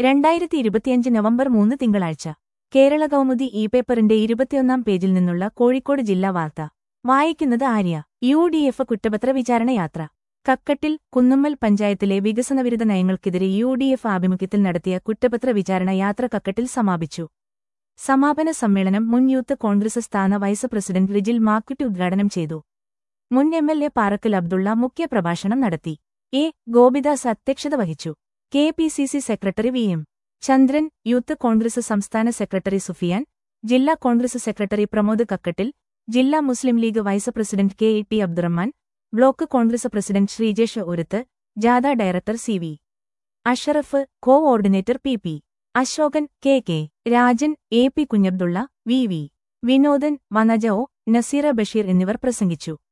രണ്ടായിരത്തി ഇരുപത്തിയഞ്ച് നവംബർ മൂന്ന് തിങ്കളാഴ്ച കേരള കൗമുദി ഇ പേപ്പറിന്റെ ഇരുപത്തിയൊന്നാം പേജിൽ നിന്നുള്ള കോഴിക്കോട് ജില്ലാ വാർത്ത വായിക്കുന്നത് ആര്യ യു ഡി എഫ് കുറ്റപത്ര വിചാരണയാത്ര കക്കട്ടിൽ കുന്നുമ്മൽ പഞ്ചായത്തിലെ വികസനവിരുദ്ധ നയങ്ങൾക്കെതിരെ യു ഡി എഫ് ആഭിമുഖ്യത്തിൽ നടത്തിയ കുറ്റപത്ര വിചാരണ യാത്ര കക്കട്ടിൽ സമാപിച്ചു സമാപന സമ്മേളനം മുൻ യൂത്ത് കോൺഗ്രസ് സ്ഥാന വൈസ് പ്രസിഡന്റ് റിജിൽ മാക്കുറ്റി ഉദ്ഘാടനം ചെയ്തു മുൻ M L A Parakkal Abdulla മുഖ്യപ്രഭാഷണം നടത്തി എ ഗോപിദാസ് അധ്യക്ഷത വഹിച്ചു K P C C secretary V M Chandran youth Congress സംസ്ഥാന സെക്രട്ടറി സുഫിയാൻ ജില്ലാ കോൺഗ്രസ് സെക്രട്ടറി പ്രമോദ് കക്കട്ടിൽ ജില്ലാ Muslim League vice president K E T Abdurahman block Congress president Sreejesh ഒരുത്ത് ജാഥ director C V Asharaf coordinator P P Asokan K K Rajan A P Kunhabdulla V V Vinodan Vanaja O Naseera Basheer എന്നിവർ പ്രസംഗിച്ചു